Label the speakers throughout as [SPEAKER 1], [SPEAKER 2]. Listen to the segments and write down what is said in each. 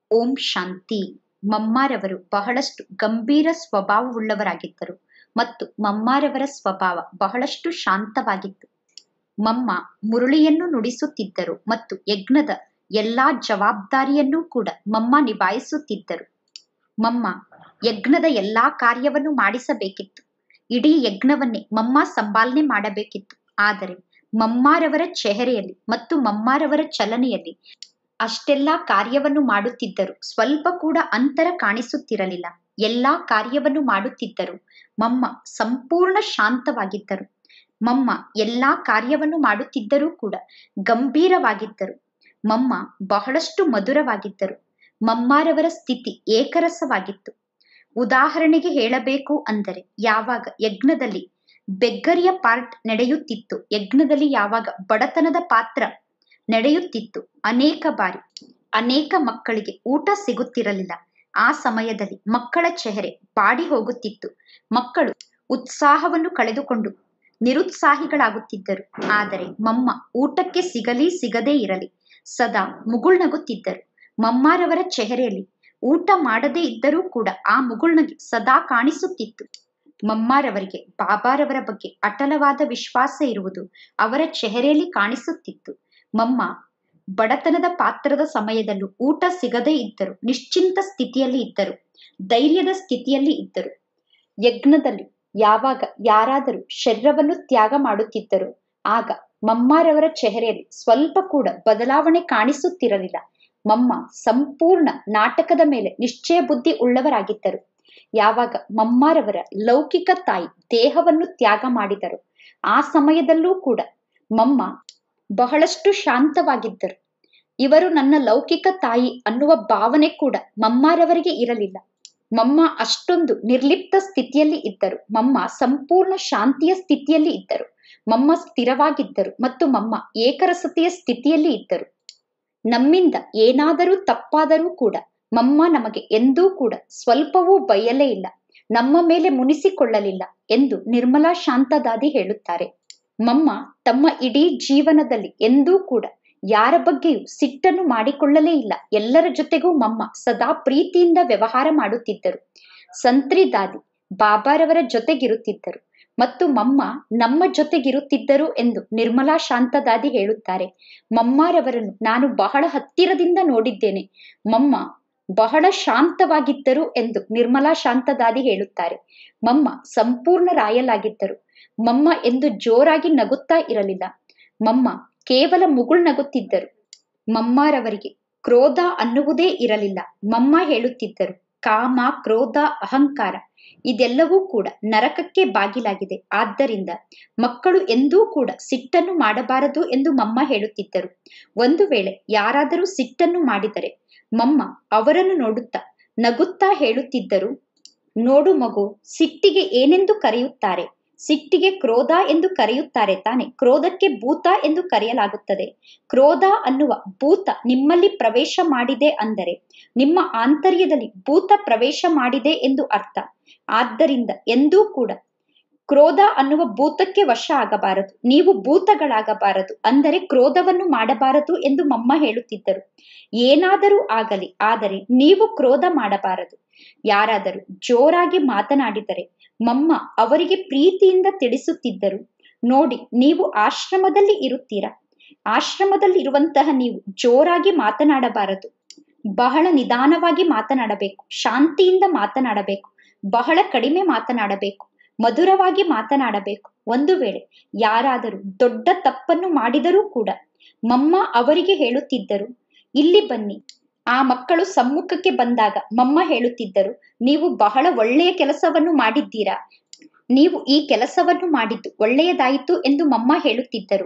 [SPEAKER 1] ಓಂ ಶಾಂತಿ ಮಮ್ಮಾರವರು ಬಹಳಷ್ಟು ಗಂಭೀರ ಸ್ವಭಾವವುಳ್ಳವರಾಗಿದ್ದರು ಮತ್ತು ಮಮ್ಮಾರವರ ಸ್ವಭಾವ ಬಹಳಷ್ಟು ಶಾಂತವಾಗಿತ್ತು ಮಮ್ಮ ಮುರುಳಿಯನ್ನು ನುಡಿಸುತ್ತಿದ್ದರು ಮತ್ತು ಯಜ್ಞದ ಎಲ್ಲಾ ಜವಾಬ್ದಾರಿಯನ್ನೂ ಕೂಡ ಮಮ್ಮ ನಿಭಾಯಿಸುತ್ತಿದ್ದರು ಮಮ್ಮ ಯಜ್ಞದ ಎಲ್ಲಾ ಕಾರ್ಯವನ್ನು ಮಾಡಿಸಬೇಕಿತ್ತು ಇಡೀ ಯಜ್ಞವನ್ನೇ ಮಮ್ಮ ಸಂಪಾಲನೆ ಮಾಡಬೇಕಿತ್ತು ಆದರೆ ಮಮ್ಮಾರವರ ಚೆಹರೆಯಲ್ಲಿ ಮತ್ತು ಮಮ್ಮಾರವರ ಚಲನೆಯಲ್ಲಿ ಅಷ್ಟೆಲ್ಲಾ ಕಾರ್ಯವನ್ನು ಮಾಡುತ್ತಿದ್ದರು ಸ್ವಲ್ಪ ಕೂಡ ಅಂತರ ಕಾಣಿಸುತ್ತಿರಲಿಲ್ಲ ಎಲ್ಲಾ ಕಾರ್ಯವನ್ನು ಮಾಡುತ್ತಿದ್ದರು ಮಮ್ಮ ಸಂಪೂರ್ಣ ಶಾಂತವಾಗಿದ್ದರು ಮಮ್ಮ ಎಲ್ಲಾ ಕಾರ್ಯವನ್ನು ಮಾಡುತ್ತಿದ್ದರೂ ಕೂಡ ಗಂಭೀರವಾಗಿದ್ದರು ಮಮ್ಮ ಬಹಳಷ್ಟು ಮಧುರವಾಗಿದ್ದರು ಮಮ್ಮಾರವರ ಸ್ಥಿತಿ ಏಕರಸವಾಗಿತ್ತು ಉದಾಹರಣೆಗೆ ಹೇಳಬೇಕು ಅಂದರೆ ಯಾವಾಗ ಯಜ್ಞದಲ್ಲಿ ಬೆಗ್ಗರಿಯ ಪಾರ್ಟ್ ನಡೆಯುತ್ತಿತ್ತು ಯಜ್ಞದಲ್ಲಿ ಯಾವಾಗ ಬಡತನದ ಪಾತ್ರ ನಡೆಯುತ್ತಿತ್ತು ಅನೇಕ ಬಾರಿ ಅನೇಕ ಮಕ್ಕಳಿಗೆ ಊಟ ಸಿಗುತ್ತಿರಲಿಲ್ಲ ಆ ಸಮಯದಲ್ಲಿ ಮಕ್ಕಳ ಚೆಹರೆ ಬಾಡಿ ಹೋಗುತ್ತಿತ್ತು ಮಕ್ಕಳು ಉತ್ಸಾಹವನ್ನು ಕಳೆದುಕೊಂಡು ನಿರುತ್ಸಾಹಿಗಳಾಗುತ್ತಿದ್ದರು ಆದರೆ ಮಮ್ಮ ಊಟಕ್ಕೆ ಸಿಗಲಿ ಸಿಗದೇ ಇರಲಿ ಸದಾ ಮುಗುಳ್ನಗುತ್ತಿದ್ದರು ಮಮ್ಮಾರವರ ಚೆಹರೆಯಲ್ಲಿ ಊಟ ಮಾಡದೇ ಇದ್ದರೂ ಕೂಡ ಆ ಮುಗುಳ್ನಗೆ ಸದಾ ಕಾಣಿಸುತ್ತಿತ್ತು ಮಮ್ಮಾರವರಿಗೆ ಬಾಬಾರವರ ಬಗ್ಗೆ ಅಟಲವಾದ ವಿಶ್ವಾಸ ಇರುವುದು ಅವರ ಚೆಹರೆಯಲ್ಲಿ ಕಾಣಿಸುತ್ತಿತ್ತು ಮಮ್ಮ ಬಡತನದ ಪಾತ್ರದ ಸಮಯದಲ್ಲೂ ಊಟ ಸಿಗದೇ ಇದ್ದರು ನಿಶ್ಚಿಂತ ಸ್ಥಿತಿಯಲ್ಲಿ ಇದ್ದರು ಧೈರ್ಯದ ಸ್ಥಿತಿಯಲ್ಲಿ ಇದ್ದರು ಯಜ್ಞದಲ್ಲಿ ಯಾವಾಗ ಯಾರಾದರೂ ಶರೀರವನ್ನು ತ್ಯಾಗ ಮಾಡುತ್ತಿದ್ದರು ಆಗ ಮಮ್ಮಾರವರ ಚೆಹರೆಯಲ್ಲಿ ಸ್ವಲ್ಪ ಕೂಡ ಬದಲಾವಣೆ ಕಾಣಿಸುತ್ತಿರಲಿಲ್ಲ ಮಮ್ಮ ಸಂಪೂರ್ಣ ನಾಟಕದ ಮೇಲೆ ನಿಶ್ಚಯ ಬುದ್ಧಿ ಉಳ್ಳವರಾಗಿದ್ದರು ಯಾವಾಗ ಮಮ್ಮಾರವರ ಲೌಕಿಕ ತಾಯಿ ದೇಹವನ್ನು ತ್ಯಾಗ ಮಾಡಿದರು ಆ ಸಮಯದಲ್ಲೂ ಕೂಡ ಮಮ್ಮ ಬಹಳಷ್ಟು ಶಾಂತವಾಗಿದ್ದರು ಇವರು ನನ್ನ ಲೌಕಿಕ ತಾಯಿ ಅನ್ನುವ ಭಾವನೆ ಕೂಡ ಮಮ್ಮಾರವರಿಗೆ ಇರಲಿಲ್ಲ ಮಮ್ಮ ಅಷ್ಟೊಂದು ನಿರ್ಲಿಪ್ತ ಸ್ಥಿತಿಯಲ್ಲಿ ಇದ್ದರು ಮಮ್ಮ ಸಂಪೂರ್ಣ ಶಾಂತಿಯ ಸ್ಥಿತಿಯಲ್ಲಿ ಇದ್ದರು ಮಮ್ಮ ಸ್ಥಿರವಾಗಿದ್ದರು ಮತ್ತು ಮಮ್ಮ ಏಕರಸತೆಯ ಸ್ಥಿತಿಯಲ್ಲಿ ಇದ್ದರು ನಮ್ಮಿಂದ ಏನಾದರೂ ತಪ್ಪಾದರೂ ಕೂಡ ಮಮ್ಮ ನಮಗೆ ಎಂದೂ ಕೂಡ ಸ್ವಲ್ಪವೂ ಬಯಲೇ ಇಲ್ಲ ನಮ್ಮ ಮೇಲೆ ಮುನಿಸಿಕೊಳ್ಳಲಿಲ್ಲ ಎಂದು ನಿರ್ಮಲಾ ಶಾಂತದಾದಿ ಹೇಳುತ್ತಾರೆ ಮಮ್ಮ ತಮ್ಮ ಇಡೀ ಜೀವನದಲ್ಲಿ ಎಂದೂ ಕೂಡ ಯಾರ ಬಗ್ಗೆಯೂ ಸಿಟ್ಟನ್ನು ಮಾಡಿಕೊಳ್ಳಲೇ ಇಲ್ಲ ಎಲ್ಲರ ಜೊತೆಗೂ ಮಮ್ಮ ಸದಾ ಪ್ರೀತಿಯಿಂದ ವ್ಯವಹಾರ ಮಾಡುತ್ತಿದ್ದರು ಸಂತ್ರಿ ದಾದಿ ಬಾಬಾರವರ ಜೊತೆಗಿರುತ್ತಿದ್ದರು ಮತ್ತು ಮಮ್ಮ ನಮ್ಮ ಜೊತೆಗಿರುತ್ತಿದ್ದರು ಎಂದು ನಿರ್ಮಲಾ ಶಾಂತದಾದಿ ಹೇಳುತ್ತಾರೆ ಮಮ್ಮಾರವರನ್ನು ನಾನು ಬಹಳ ಹತ್ತಿರದಿಂದ ನೋಡಿದ್ದೇನೆ ಮಮ್ಮ ಬಹಳ ಶಾಂತವಾಗಿದ್ದರು ಎಂದು ನಿರ್ಮಲಾ ಶಾಂತದಾದಿ ಹೇಳುತ್ತಾರೆ ಮಮ್ಮ ಸಂಪೂರ್ಣ ರಾಯಲಾಗಿದ್ದರು ಮಮ್ಮ ಎಂದು ಜೋರಾಗಿ ನಗುತ್ತಾ ಇರಲಿಲ್ಲ ಮಮ್ಮ ಕೇವಲ ಮುಗುಳ್ ನಗುತ್ತಿದ್ದರು ಮಮ್ಮಾರವರಿಗೆ ಕ್ರೋಧ ಅನ್ನುವುದೇ ಇರಲಿಲ್ಲ ಮಮ್ಮ ಹೇಳುತ್ತಿದ್ದರು ಕಾಮ ಕ್ರೋಧ ಅಹಂಕಾರ ಇದೆಲ್ಲವೂ ಕೂಡ ನರಕಕ್ಕೆ ಬಾಗಿಲಾಗಿದೆ ಆದ್ದರಿಂದ ಮಕ್ಕಳು ಎಂದೂ ಕೂಡ ಸಿಟ್ಟನ್ನು ಮಾಡಬಾರದು ಎಂದು ಮಮ್ಮ ಹೇಳುತ್ತಿದ್ದರು ಒಂದು ವೇಳೆ ಯಾರಾದರೂ ಸಿಟ್ಟನ್ನು ಮಾಡಿದರೆ ಮಮ್ಮ ಅವರನ್ನು ನೋಡುತ್ತಾ ನಗುತ್ತಾ ಹೇಳುತ್ತಿದ್ದರು ನೋಡು ಮಗು ಸಿಟ್ಟಿಗೆ ಏನೆಂದು ಕರೆಯುತ್ತಾರೆ ಸಿಟ್ಟಿಗೆ ಕ್ರೋಧ ಎಂದು ಕರೆಯುತ್ತಾರೆ ತಾನೆ ಕ್ರೋಧಕ್ಕೆ ಭೂತ ಎಂದು ಕರೆಯಲಾಗುತ್ತದೆ ಕ್ರೋಧ ಅನ್ನುವ ಭೂತ ನಿಮ್ಮಲ್ಲಿ ಪ್ರವೇಶ ಮಾಡಿದೆ ಅಂದರೆ ನಿಮ್ಮ ಆಂತರ್ಯದಲ್ಲಿ ಭೂತ ಪ್ರವೇಶ ಮಾಡಿದೆ ಎಂದು ಅರ್ಥ ಆದ್ದರಿಂದ ಎಂದೂ ಕೂಡ ಕ್ರೋಧ ಅನ್ನುವ ಭೂತಕ್ಕೆ ವಶ ಆಗಬಾರದು ನೀವು ಭೂತಗಳಾಗಬಾರದು ಅಂದರೆ ಕ್ರೋಧವನ್ನು ಮಾಡಬಾರದು ಎಂದು ಮಮ್ಮ ಹೇಳುತ್ತಿದ್ದರು ಏನಾದರೂ ಆಗಲಿ ಆದರೆ ನೀವು ಕ್ರೋಧ ಮಾಡಬಾರದು ಯಾರಾದರೂ ಜೋರಾಗಿ ಮಾತನಾಡಿದರೆ ಮಮ್ಮ ಅವರಿಗೆ ಪ್ರೀತಿಯಿಂದ ತಿಳಿಸುತ್ತಿದ್ದರು ನೋಡಿ ನೀವು ಆಶ್ರಮದಲ್ಲಿ ಇರುತ್ತೀರಾ ಆಶ್ರಮದಲ್ಲಿ ಇರುವಂತಹ ನೀವು ಜೋರಾಗಿ ಮಾತನಾಡಬಾರದು ಬಹಳ ನಿಧಾನವಾಗಿ ಮಾತನಾಡಬೇಕು ಶಾಂತಿಯಿಂದ ಮಾತನಾಡಬೇಕು ಬಹಳ ಕಡಿಮೆ ಮಾತನಾಡಬೇಕು ಮಧುರವಾಗಿ ಮಾತನಾಡಬೇಕು ಒಂದು ವೇಳೆ ಯಾರಾದರೂ ದೊಡ್ಡ ತಪ್ಪನ್ನು ಮಾಡಿದರೂ ಕೂಡ ಮಮ್ಮ ಅವರಿಗೆ ಹೇಳುತ್ತಿದ್ದರು ಇಲ್ಲಿ ಬನ್ನಿ ಆ ಮಕ್ಕಳು ಸಮ್ಮುಖಕ್ಕೆ ಬಂದಾಗ ಮಮ್ಮ ಹೇಳುತ್ತಿದ್ದರು ನೀವು ಬಹಳ ಒಳ್ಳೆಯ ಕೆಲಸವನ್ನು ಮಾಡಿದ್ದೀರಾ ನೀವು ಈ ಕೆಲಸವನ್ನು ಮಾಡಿದ್ದು ಒಳ್ಳೆಯದಾಯಿತು ಎಂದು ಮಮ್ಮ ಹೇಳುತ್ತಿದ್ದರು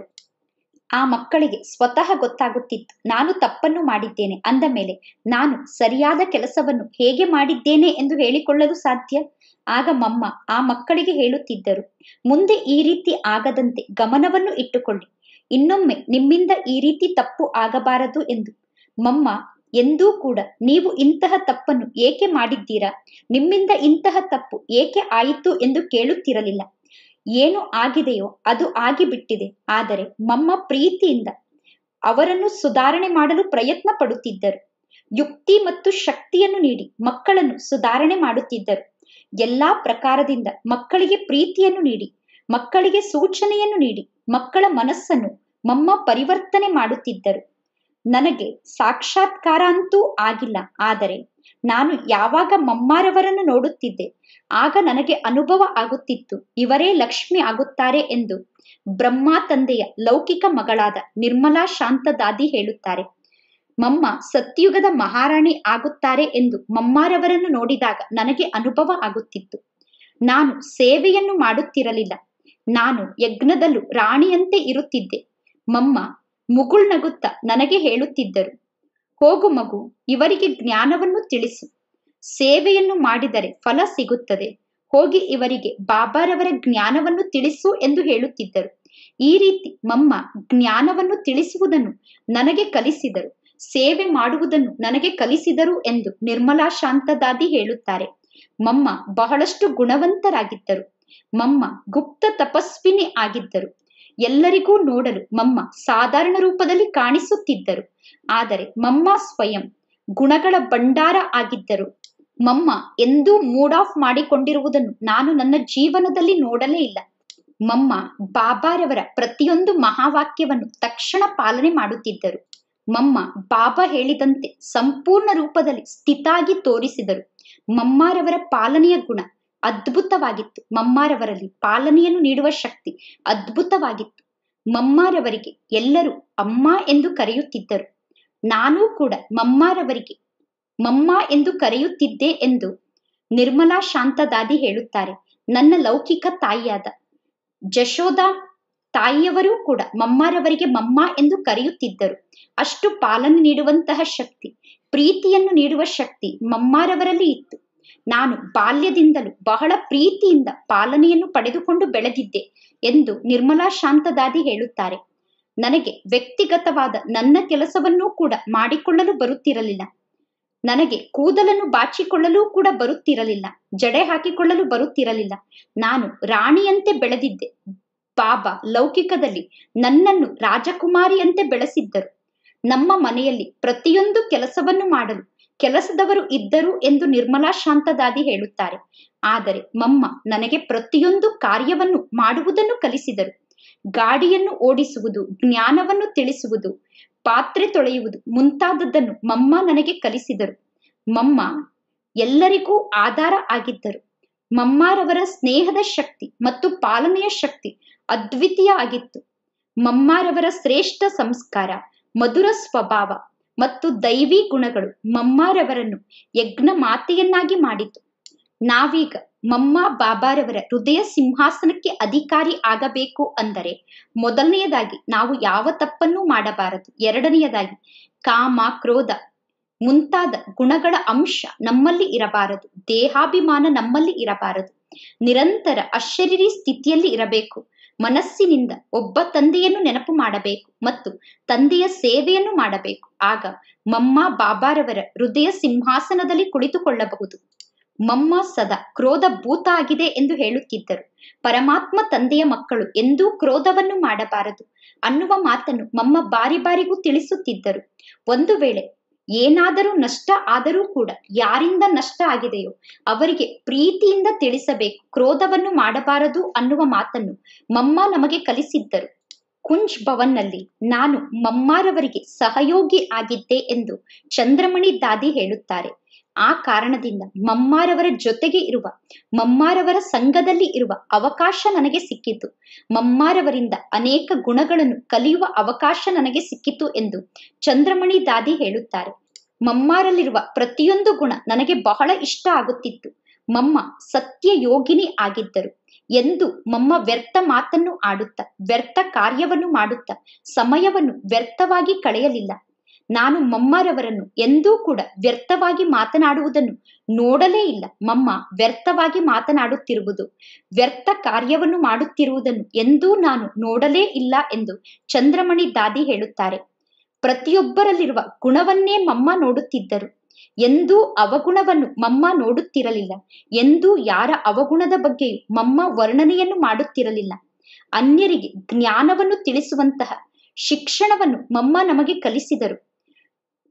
[SPEAKER 1] ಆ ಮಕ್ಕಳಿಗೆ ಸ್ವತಃ ಗೊತ್ತಾಗುತ್ತಿತ್ತು ನಾನು ತಪ್ಪನ್ನು ಮಾಡಿದ್ದೇನೆ ಅಂದ ಮೇಲೆ ನಾನು ಸರಿಯಾದ ಕೆಲಸವನ್ನು ಹೇಗೆ ಮಾಡಿದ್ದೇನೆ ಎಂದು ಹೇಳಿಕೊಳ್ಳಲು ಸಾಧ್ಯ ಆಗ ಮಮ್ಮ ಆ ಮಕ್ಕಳಿಗೆ ಹೇಳುತ್ತಿದ್ದರು ಮುಂದೆ ಈ ರೀತಿ ಆಗದಂತೆ ಗಮನವನ್ನು ಇಟ್ಟುಕೊಳ್ಳಿ ಇನ್ನೊಮ್ಮೆ ನಿಮ್ಮಿಂದ ಈ ರೀತಿ ತಪ್ಪು ಆಗಬಾರದು ಎಂದು ಮಮ್ಮ ಎಂದೂ ಕೂಡ ನೀವು ಇಂತಹ ತಪ್ಪನ್ನು ಏಕೆ ಮಾಡಿದ್ದೀರಾ ನಿಮ್ಮಿಂದ ಇಂತಹ ತಪ್ಪು ಏಕೆ ಆಯಿತು ಎಂದು ಕೇಳುತ್ತಿರಲಿಲ್ಲ ಏನು ಆಗಿದೆಯೋ ಅದು ಆಗಿಬಿಟ್ಟಿದೆ ಆದರೆ ಮಮ್ಮ ಪ್ರೀತಿಯಿಂದ ಅವರನ್ನು ಸುಧಾರಣೆ ಮಾಡಲು ಪ್ರಯತ್ನ ಪಡುತ್ತಿದ್ದರು ಯುಕ್ತಿ ಮತ್ತು ಶಕ್ತಿಯನ್ನು ನೀಡಿ ಮಕ್ಕಳನ್ನು ಸುಧಾರಣೆ ಮಾಡುತ್ತಿದ್ದರು ಎಲ್ಲಾ ಪ್ರಕಾರದಿಂದ ಮಕ್ಕಳಿಗೆ ಪ್ರೀತಿಯನ್ನು ನೀಡಿ ಮಕ್ಕಳಿಗೆ ಸೂಚನೆಯನ್ನು ನೀಡಿ ಮಕ್ಕಳ ಮನಸ್ಸನ್ನು ಮಮ್ಮ ಪರಿವರ್ತನೆ ಮಾಡುತ್ತಿದ್ದರು ನನಗೆ ಸಾಕ್ಷಾತ್ಕಾರ ಅಂತೂ ಆಗಿಲ್ಲ ಆದರೆ ನಾನು ಯಾವಾಗ ಮಮ್ಮಾರವರನ್ನು ನೋಡುತ್ತಿದ್ದೆ ಆಗ ನನಗೆ ಅನುಭವ ಆಗುತ್ತಿತ್ತು ಇವರೇ ಲಕ್ಷ್ಮಿ ಆಗುತ್ತಾರೆ ಎಂದು ಬ್ರಹ್ಮ ತಂದೆಯ ಲೌಕಿಕ ಮಗಳಾದ ನಿರ್ಮಲಾ ಶಾಂತದಾದಿ ಹೇಳುತ್ತಾರೆ ಮಮ್ಮ ಸತ್ಯುಗದ ಮಹಾರಾಣಿ ಆಗುತ್ತಾರೆ ಎಂದು ಮಮ್ಮಾರವರನ್ನು ನೋಡಿದಾಗ ನನಗೆ ಅನುಭವ ಆಗುತ್ತಿತ್ತು ನಾನು ಸೇವೆಯನ್ನು ಮಾಡುತ್ತಿರಲಿಲ್ಲ ನಾನು ಯಜ್ಞದಲ್ಲೂ ರಾಣಿಯಂತೆ ಇರುತ್ತಿದ್ದೆ ಮಮ್ಮ ಮುಗುಳ್ನಗುತ್ತಾ ನನಗೆ ಹೇಳುತ್ತಿದ್ದರು ಹೋಗು ಮಗು ಇವರಿಗೆ ಜ್ಞಾನವನ್ನು ತಿಳಿಸು ಸೇವೆಯನ್ನು ಮಾಡಿದರೆ ಫಲ ಸಿಗುತ್ತದೆ ಹೋಗಿ ಇವರಿಗೆ ಬಾಬಾರವರ ಜ್ಞಾನವನ್ನು ತಿಳಿಸು ಎಂದು ಹೇಳುತ್ತಿದ್ದರು ಈ ರೀತಿ ಮಮ್ಮ ಜ್ಞಾನವನ್ನು ತಿಳಿಸುವುದನ್ನು ನನಗೆ ಕಲಿಸಿದರು ಸೇವೆ ಮಾಡುವುದನ್ನು ನನಗೆ ಕಲಿಸಿದರು ಎಂದು ನಿರ್ಮಲಾ ಶಾಂತದಾದಿ ಹೇಳುತ್ತಾರೆ ಮಮ್ಮ ಬಹಳಷ್ಟು ಗುಣವಂತರಾಗಿದ್ದರು ಮಮ್ಮ ಗುಪ್ತ ತಪಸ್ವಿನಿ ಆಗಿದ್ದರು ಎಲ್ಲರಿಗೂ ನೋಡಲು ಮಮ್ಮ ಸಾಧಾರಣ ರೂಪದಲ್ಲಿ ಕಾಣಿಸುತ್ತಿದ್ದರು ಆದರೆ ಮಮ್ಮ ಸ್ವಯಂ ಗುಣಗಳ ಭಂಡಾರ ಆಗಿದ್ದರು ಮಮ್ಮ ಎಂದೂ ಮೂಡ್ ಆಫ್ ಮಾಡಿಕೊಂಡಿರುವುದನ್ನು ನಾನು ನನ್ನ ಜೀವನದಲ್ಲಿ ನೋಡಲೇ ಇಲ್ಲ ಮಮ್ಮ ಬಾಬಾರವರ ಪ್ರತಿಯೊಂದು ಮಹಾವಾಕ್ಯವನ್ನು ತಕ್ಷಣ ಪಾಲನೆ ಮಾಡುತ್ತಿದ್ದರು ಮಮ್ಮ ಬಾಬಾ ಹೇಳಿದಂತೆ ಸಂಪೂರ್ಣ ರೂಪದಲ್ಲಿ ಸ್ಥಿತಾಗಿ ತೋರಿಸಿದರು ಮಮ್ಮಾರವರ ಪಾಲನೆಯ ಗುಣ ಅದ್ಭುತವಾಗಿತ್ತು ಮಮ್ಮಾರವರಲ್ಲಿ ಪಾಲನೆಯನ್ನು ನೀಡುವ ಶಕ್ತಿ ಅದ್ಭುತವಾಗಿತ್ತು ಮಮ್ಮಾರವರಿಗೆ ಎಲ್ಲರೂ ಅಮ್ಮ ಎಂದು ಕರೆಯುತ್ತಿದ್ದರು ನಾನೂ ಕೂಡ ಮಮ್ಮಾರವರಿಗೆ ಮಮ್ಮ ಎಂದು ಕರೆಯುತ್ತಿದ್ದೆ ಎಂದು ನಿರ್ಮಲಾ ಶಾಂತದಾದಿ ಹೇಳುತ್ತಾರೆ ನನ್ನ ಲೌಕಿಕ ತಾಯಿಯಾದ ಜಶೋದಾ ತಾಯಿಯವರೂ ಕೂಡ ಮಮ್ಮಾರವರಿಗೆ ಮಮ್ಮ ಎಂದು ಕರೆಯುತ್ತಿದ್ದರು ಅಷ್ಟು ಪಾಲನೆ ನೀಡುವಂತಹ ಶಕ್ತಿ ಪ್ರೀತಿಯನ್ನು ನೀಡುವ ಶಕ್ತಿ ಮಮ್ಮಾರವರಲ್ಲಿ ಇತ್ತು ನಾನು ಬಾಲ್ಯದಿಂದಲೂ ಬಹಳ ಪ್ರೀತಿಯಿಂದ ಪಾಲನೆಯನ್ನು ಪಡೆದುಕೊಂಡು ಬೆಳೆದಿದ್ದೆ ಎಂದು ನಿರ್ಮಲಾ ಶಾಂತದಾದಿ ಹೇಳುತ್ತಾರೆ ನನಗೆ ವ್ಯಕ್ತಿಗತವಾದ ನನ್ನ ಕೆಲಸವನ್ನೂ ಕೂಡ ಮಾಡಿಕೊಳ್ಳಲು ಬರುತ್ತಿರಲಿಲ್ಲ ನನಗೆ ಕೂದಲನ್ನು ಬಾಚಿಕೊಳ್ಳಲು ಕೂಡ ಬರುತ್ತಿರಲಿಲ್ಲ ಜಡೆ ಹಾಕಿಕೊಳ್ಳಲು ಬರುತ್ತಿರಲಿಲ್ಲ ನಾನು ರಾಣಿಯಂತೆ ಬೆಳೆದಿದ್ದೆ ಬಾಬಾ ಲೌಕಿಕದಲ್ಲಿ ನನ್ನನ್ನು ರಾಜಕುಮಾರಿಯಂತೆ ಬೆಳೆಸಿದ್ದರು ನಮ್ಮ ಮನೆಯಲ್ಲಿ ಪ್ರತಿಯೊಂದು ಕೆಲಸವನ್ನು ಮಾಡಲು ಕೆಲಸದವರು ಇದ್ದರು ಎಂದು ನಿರ್ಮಲಾ ಶಾಂತದಾದಿ ಹೇಳುತ್ತಾರೆ ಆದರೆ ಮಮ್ಮ ನನಗೆ ಪ್ರತಿಯೊಂದು ಕಾರ್ಯವನ್ನು ಮಾಡುವುದನ್ನು ಕಲಿಸಿದರು ಗಾಡಿಯನ್ನು ಓಡಿಸುವುದು ಜ್ಞಾನವನ್ನು ತಿಳಿಸುವುದು ಪಾತ್ರೆ ತೊಳೆಯುವುದು ಮುಂತಾದದ್ದನ್ನು ಮಮ್ಮ ನನಗೆ ಕಲಿಸಿದರು ಮಮ್ಮ ಎಲ್ಲರಿಗೂ ಆಧಾರ ಆಗಿದ್ದರು ಮಮ್ಮಾರವರ ಸ್ನೇಹದ ಶಕ್ತಿ ಮತ್ತು ಪಾಲನೆಯ ಶಕ್ತಿ ಅದ್ವಿತೀಯ ಆಗಿತ್ತು ಮಮ್ಮಾರವರ ಶ್ರೇಷ್ಠ ಸಂಸ್ಕಾರ ಮಧುರ ಸ್ವಭಾವ ಮತ್ತು ದೈವಿ ಗುಣಗಳು ಮಮ್ಮಾರವರನ್ನು ಯಜ್ಞ ಮಾತೆಯನ್ನಾಗಿ ಮಾಡಿತು ನಾವೀಗ ಮಮ್ಮ ಬಾಬಾರವರ ಹೃದಯ ಸಿಂಹಾಸನಕ್ಕೆ ಅಧಿಕಾರಿ ಆಗಬೇಕು ಅಂದರೆ ಮೊದಲನೆಯದಾಗಿ ನಾವು ಯಾವ ತಪ್ಪನ್ನೂ ಮಾಡಬಾರದು ಎರಡನೆಯದಾಗಿ ಕಾಮ ಕ್ರೋಧ ಮುಂತಾದ ಗುಣಗಳ ಅಂಶ ನಮ್ಮಲ್ಲಿ ಇರಬಾರದು ದೇಹಾಭಿಮಾನ ನಮ್ಮಲ್ಲಿ ಇರಬಾರದು ನಿರಂತರ ಅಶರೀರಿ ಸ್ಥಿತಿಯಲ್ಲಿ ಇರಬೇಕು ಮನಸ್ಸಿನಿಂದ ಒಬ್ಬ ತಂದೆಯನ್ನು ನೆನಪು ಮಾಡಬೇಕು ಮತ್ತು ತಂದೆಯ ಸೇವೆಯನ್ನು ಮಾಡಬೇಕು ಆಗ ಮಮ್ಮ ಬಾಬಾರವರ ಹೃದಯ ಸಿಂಹಾಸನದಲ್ಲಿ ಕುಳಿತುಕೊಳ್ಳಬಹುದು ಮಮ್ಮ ಸದಾ ಕ್ರೋಧ ಭೂತ ಆಗಿದೆ ಎಂದು ಹೇಳುತ್ತಿದ್ದರು ಪರಮಾತ್ಮ ತಂದೆಯ ಮಕ್ಕಳು ಎಂದೂ ಕ್ರೋಧವನ್ನು ಮಾಡಬಾರದು ಅನ್ನುವ ಮಾತನ್ನು ಮಮ್ಮ ಬಾರಿ ಬಾರಿಗೂ ತಿಳಿಸುತ್ತಿದ್ದರು ಒಂದು ವೇಳೆ ಏನಾದರೂ ನಷ್ಟ ಆದರೂ ಕೂಡ ಯಾರಿಂದ ನಷ್ಟ ಆಗಿದೆಯೋ ಅವರಿಗೆ ಪ್ರೀತಿಯಿಂದ ತಿಳಿಸಬೇಕು ಕ್ರೋಧವನ್ನು ಮಾಡಬಾರದು ಅನ್ನುವ ಮಾತನ್ನು ಮಮ್ಮ ನಮಗೆ ಕಲಿಸಿದ್ದರು ಕುಂಜ್ ಭವನ್ನಲ್ಲಿ ನಾನು ಮಮ್ಮಾರವರಿಗೆ ಸಹಯೋಗಿ ಆಗಿದ್ದೆ ಎಂದು ಚಂದ್ರಮಣಿ ದಾದಿ ಹೇಳುತ್ತಾರೆ ಆ ಕಾರಣದಿಂದ ಮಮ್ಮಾರವರ ಜೊತೆಗೆ ಇರುವ ಮಮ್ಮಾರವರ ಸಂಘದಲ್ಲಿ ಇರುವ ಅವಕಾಶ ನನಗೆ ಸಿಕ್ಕಿತು ಮಮ್ಮಾರವರಿಂದ ಅನೇಕ ಗುಣಗಳನ್ನು ಕಲಿಯುವ ಅವಕಾಶ ನನಗೆ ಸಿಕ್ಕಿತು ಎಂದು ಚಂದ್ರಮಣಿ ದಾದಿ ಹೇಳುತ್ತಾರೆ ಮಮ್ಮಾರಲ್ಲಿರುವ ಪ್ರತಿಯೊಂದು ಗುಣ ನನಗೆ ಬಹಳ ಇಷ್ಟ ಆಗುತ್ತಿತ್ತು ಮಮ್ಮ ಸತ್ಯ ಯೋಗಿನಿ ಆಗಿದ್ದರು ಎಂದು ಮಮ್ಮ ವ್ಯರ್ಥ ಮಾತನ್ನು ಆಡುತ್ತಾ ವ್ಯರ್ಥ ಕಾರ್ಯವನ್ನು ಮಾಡುತ್ತಾ ಸಮಯವನ್ನು ವ್ಯರ್ಥವಾಗಿ ಕಳೆಯಲಿಲ್ಲ ನಾನು ಮಮ್ಮರವರನ್ನು ಎಂದೂ ಕೂಡ ವ್ಯರ್ಥವಾಗಿ ಮಾತನಾಡುವುದನ್ನು ನೋಡಲೇ ಇಲ್ಲ ಮಮ್ಮ ವ್ಯರ್ಥವಾಗಿ ಮಾತನಾಡುತ್ತಿರುವುದು ವ್ಯರ್ಥ ಕಾರ್ಯವನ್ನು ಮಾಡುತ್ತಿರುವುದನ್ನು ಎಂದೂ ನಾನು ನೋಡಲೇ ಇಲ್ಲ ಎಂದು ಚಂದ್ರಮಣಿ ದಾದಿ ಹೇಳುತ್ತಾರೆ ಪ್ರತಿಯೊಬ್ಬರಲ್ಲಿರುವ ಗುಣವನ್ನೇ ಮಮ್ಮ ನೋಡುತ್ತಿದ್ದರು ಎಂದೂ ಅವಗುಣವನ್ನು ಮಮ್ಮ ನೋಡುತ್ತಿರಲಿಲ್ಲ ಎಂದೂ ಯಾರ ಅವಗುಣದ ಬಗ್ಗೆಯೂ ಮಮ್ಮ ವರ್ಣನೆಯನ್ನು ಮಾಡುತ್ತಿರಲಿಲ್ಲ ಅನ್ಯರಿಗೆ ಜ್ಞಾನವನ್ನು ತಿಳಿಸುವಂತಹ ಶಿಕ್ಷಣವನ್ನು ಮಮ್ಮ ನಮಗೆ ಕಲಿಸಿದರು